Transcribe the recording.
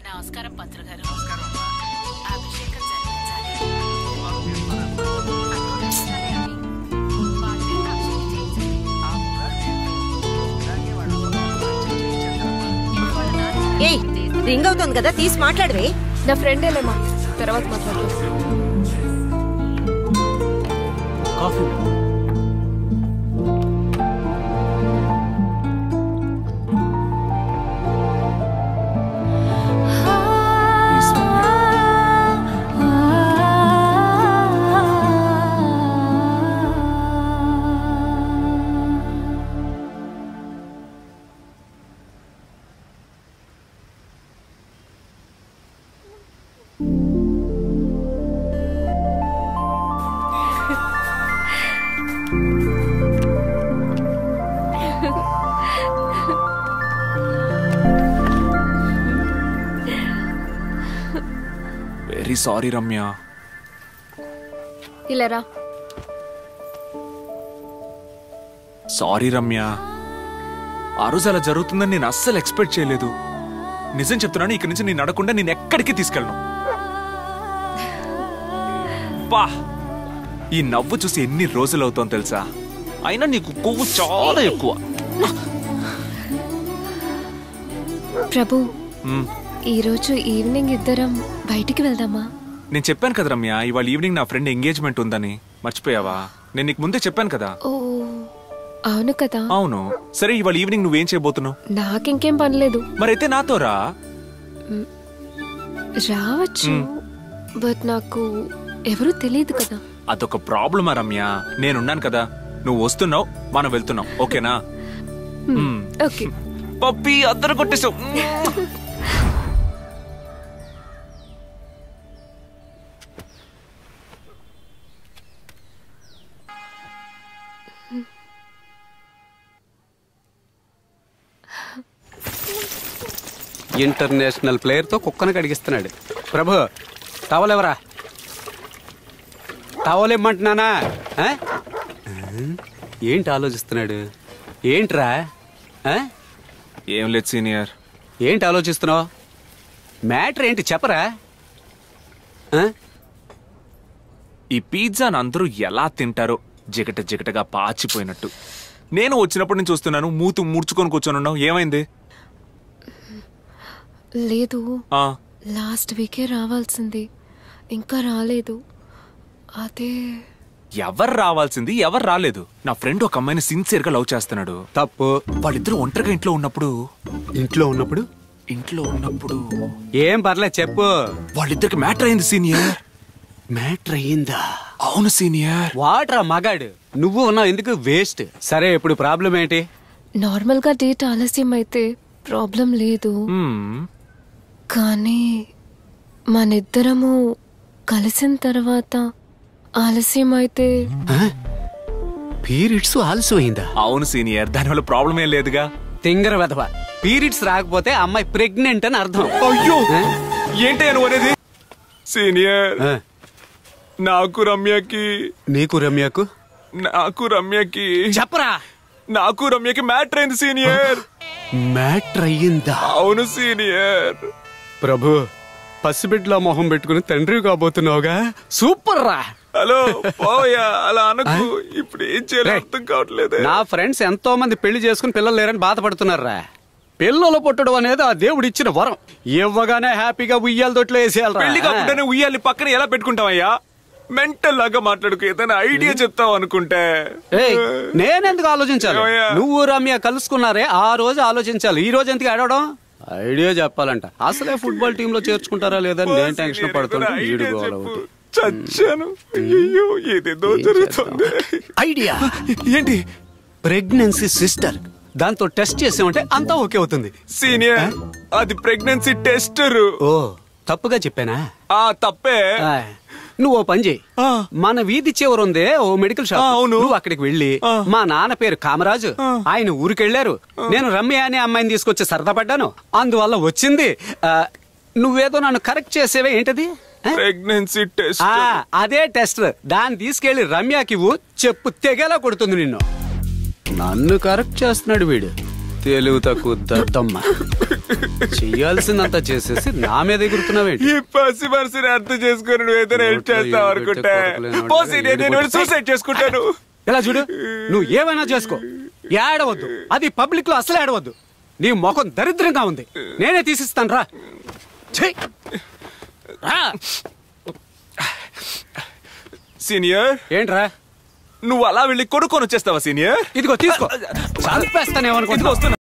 నమస్కారం పంతులు గారు అభిషేకం జరిపించాలి వాళ్ళని అభిషేకం చేయించాలి. వాళ్ళ నాన్న ఏయ్ రింగ్ అవుతుంది కదా తీసి మాట్లాడవే నా ఫ్రెండ్ ఏలేమా తర్వాత మాట్లాడుతూ కాఫీ వెరీ సారీ రమ్య ఇలా రా సారీ రమ్య ఆ రోజు అలా జరుగుతుందని నేను అస్సలు ఎక్స్పెక్ట్ చేయలేదు నిజం చెప్తున్నాను ఇక్కడి నుంచి నేను నడకుండా నేను ఎక్కడికి తీసుకెళ్ళను పా ఈ నవ్వు చూసి ఎన్ని రోజులు అవుతాం తెలుసా అయినా నీకు కొవ్వు చాలా ఎక్కువ ప్రభు మ్, ఈరోజు ఈవినింగ్ ఇద్దరం బయటికి వెళ్దామా నేను చెప్పాను కదా రమ్య ఇవాళ ఈవినింగ్ నా ఫ్రెండ్ ఎంగేజ్మెంట్ ఉందని మర్చిపోయావా నేను నీకు ముందే చెప్పాను కదా ఓ అవును కదా అవును సరే ఇవాళ ఈవినింగ్ నువ్వేం చేయబోతున్నావు నాకింకేం పనిలేదు మరైతే నాతో రా రావచ్చు బట్ నాకు ఎవరు తెలియదు కదా అదొక ప్రాబ్లమా రమ్య నేనున్నాను కదా నువ్వు వస్తున్నావు మనం వెళ్తున్నాం ఓకేనా మ్మ్. ఓకే పప్పి అద్దరు కొట్టేసావు ఇంటర్నేషనల్ ప్లేయర్తో కుక్కను కడిగిస్తున్నాడు ప్రభు టవలెవరా టవలేమంటున్నానా ఆ? ఏంటి ఆలోచిస్తున్నాడు ఏంట్రా ఆ? ఏం లేదు సీనియర్ ఏంటి ఆలోచిస్తున్నావు మ్యాటర్ ఏంటి చెప్పరా ఆ? ఈ పిజ్జాని అందరూ ఎలా తింటారో జిగట జిగటగా పాచిపోయినట్టు నేను వచ్చినప్పటి నుంచి చూస్తున్నాను మూతు ముడుచుకొని కూర్చొని ఉన్నావు ఏమైంది లేదు ఆ లాస్ట్ వీకే రావాల్సింది ఇంకా రాలేదు అదే ఎవరు రావాల్సింది ఎవరు రాలేదు నా ఫ్రెండ్ ఒక అమ్మాయిని సిన్సియర్ గా లవ్ చేస్తున్నాడు తప్పు వాళ్ళిద్దరూ ఒంటరిగా ఇంట్లో ఉన్నప్పుడు ఇంట్లో ఉన్నప్పుడు ఇంట్లో ఉన్నప్పుడు ఏం పర్లేదు చెప్పు వాళ్ళిద్దరికి మ్యాటర్ అయింది సీనియర్ మ్యాటర్ అయ్యిందా అవును సీనియర్ వాటరా మగాడు నువ్వు ఉన్నావు ఎందుకు వేస్ట్ సరే ఇప్పుడు ప్రాబ్లం ఏంటి నార్మల్గా డేట్ ఆలస్యం అయితే ప్రాబ్లం లేదు మ్మ్. కానీ మనిద్దరము కలిసిన తర్వాత ఆలస్యం అయితే పీరియడ్స్ ఆలస్యం అయిందా అవును సీనియర్ దానివల్ల ప్రాబ్లం ఏం లేదుగా తింగర వెధవ పీరియడ్స్ రాకపోతే అమ్మాయి ప్రెగ్నెంట్ అని అర్థం అయ్యో ఆ? ఏంటి నువ్వు అనేది సీనియర్ ఆ, నాకు రమ్యకి నీకు రమ్యకు నాకు రమ్యకి చెప్పరా నాకు రమ్యకి మ్యాటర్ అయింది సీనియర్ మ్యాటర్ అయ్యిందా అవును సీనియర్ ప్రభు పసిబిడ్డలో మొహం పెట్టుకుని తండ్రి కాబోతున్నావుగా సూపర్ రా హలో పోయా అలా అనకు ఇప్పుడు ఏం చేయాలో రేయ్. అర్థం కావట్లేదు నా ఫ్రెండ్స్ ఎంతో మంది పెళ్లి చేసుకుని పిల్లలు లేరని బాధపడుతున్నారా పిల్లలు పుట్టడం అనేది ఆ దేవుడు ఇచ్చిన వరం ఇవ్వగానే హ్యాపీగా ఉయ్యాల దొట్లో పెళ్లి వేసేయాలి కాకుండానే ఉయ్యాలి పక్కన ఎలా పెట్టుకుంటావయ్యా మెంటల్ లాగా మాట్లాడుకు ఏదైనా ఐడియా చెప్తావు అనుకుంటే నేనెందుకు ఆలోచించాలి ఏమయ్యా? నువ్వు రమ్య కలుసుకున్నారే ఆ రోజు ఆలోచించాలి ఈ రోజు ఎందుకు అడవడం ఐడియా చెప్పాలంట అసలే ఫుట్బాల్ టీమ్ లో చేర్చుకుంటారా లేదని నేను టెన్షన్ పడుతుంటే వీడు ఐడియా గోల చెప్పు. ఒకటి. చచ్చాను అయ్యో ఏదేదో జరుగుతుంది ఐడియా ఏంటి ప్రెగ్నెన్సీ సిస్టర్ దాంతో టెస్ట్ చేసామంటే అంతా ఓకే అవుతుంది సీనియర్ అది ప్రెగ్నెన్సీ టెస్టర్ ఓ తప్పుగా చెప్పానా ఆ తప్పే ఆ, నువ్వు ఓ పని చేయి ఆ. మన వీధి చివర ఉందే ఓ మెడికల్ షాప్ ఆ, అవును. నువ్వు అక్కడికి వెళ్ళి ఆ. మా నాన్న పేరు కామరాజు ఆయన ఊరికెళ్లారు నేను రమ్య అనే అమ్మాయిని తీసుకొచ్చి సరదా పడ్డాను అందువల్ల వచ్చింది ఆ, నువ్వేదో నన్ను కరెక్ట్ చేసేవే ఏంటది ఆ? ప్రెగ్నెన్సీ టెస్ట్ ఆ, అదే టెస్ట్ దాన్ని తీసుకెళ్లి రమ్యకి ఇవ్వు చెప్పు తెగేలా కొడుతుంది నిన్ను నన్ను కరెక్ట్ చేస్తున్నాడు వీడు తెలివి తక్కువ దద్దమ్మ చెయ్యాల్సిందంతా చేసేసి నా మీద ఎగురుతున్నావేంటి ఈ పసి మనసుని అర్థం చేసుకుని నువ్వేదో హెల్ప్ నోట్లో చేస్తావు ఏలు అనుకుంటా పెట్టే కొడుకులేనోడు పో సీనియర్ నేను ఏడు సూసైడ్ చేసుకుంటాను ఇలా చూడు నువ్వు ఏమైనా చేసుకో ఏడవద్దు అది పబ్లిక్ లో అసలు ఏడవద్దు నీ ముఖం దరిద్రంగా ఉంది నేనే తీసిస్తాను రా ఛీ! రా సీనియర్ ఏంట్రా నువ్వు అలా వెళ్ళి కొనుక్కొని వచ్చేస్తావా సీనియర్ ఇదిగో తీసుకో చంపేస్తానేమనుకుంటున్నా ఇదిగో వస్తున్నా